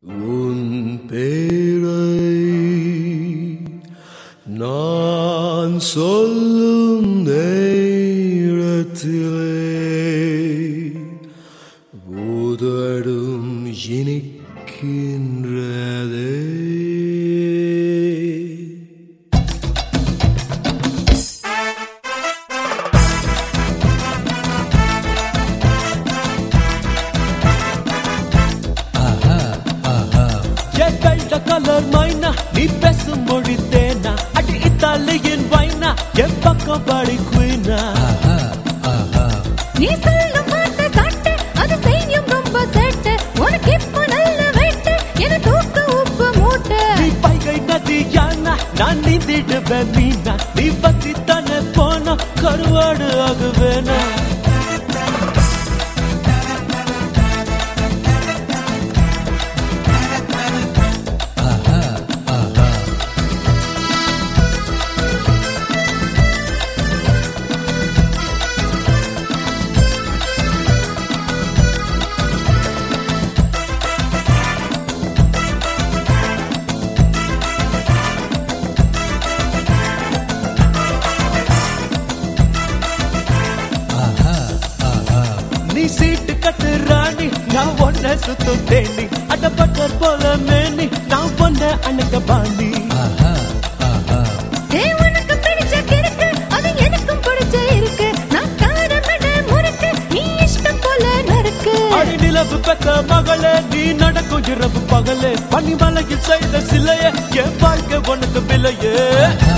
உன் பேரை நான் சொல்லும் நேரத்திலே உதடும் இனிக்கின்றதே வெள்ள கலர் மைனா நீ பேசும் மொழி தேனா அடி இத்தாலியின் வைனா என் பக்கம் படி குயினா நீ சொல்லும் வார்த்தை சாட்டு அது செய்யும் ரொம்ப சேட்டு உனக்கு இப்போ நல்ல வேட்டு என தூக்க உப்பு மூட்டை நீ பைகை நதி யானா நான் நீந்திடுவேன் மீனா நீ பத்தி தானே போனா கருவாடு ஆகுவேனா நீ சீட்டு கட்டு ராணி நான் ஒன்ன சுத்தும் தேனி அடப்பட்டர் போல மேனி நான் ஒன்ன அணுக்க பாண்டி ஏ உனக்கு பிடிச்ச கிறுக்கு அது எனக்கும் பிடிச்ச இருக்கு நான் காரமட முறுக்கு நீ இஷ்டம் போல நறுக்கு அடி நிலவு பெத்த மகளே நீ நடக்கும் இரவு பகலே பனிமலையில் செய்த சிலையே என் வாழ்க்கை உனக்கு விலையே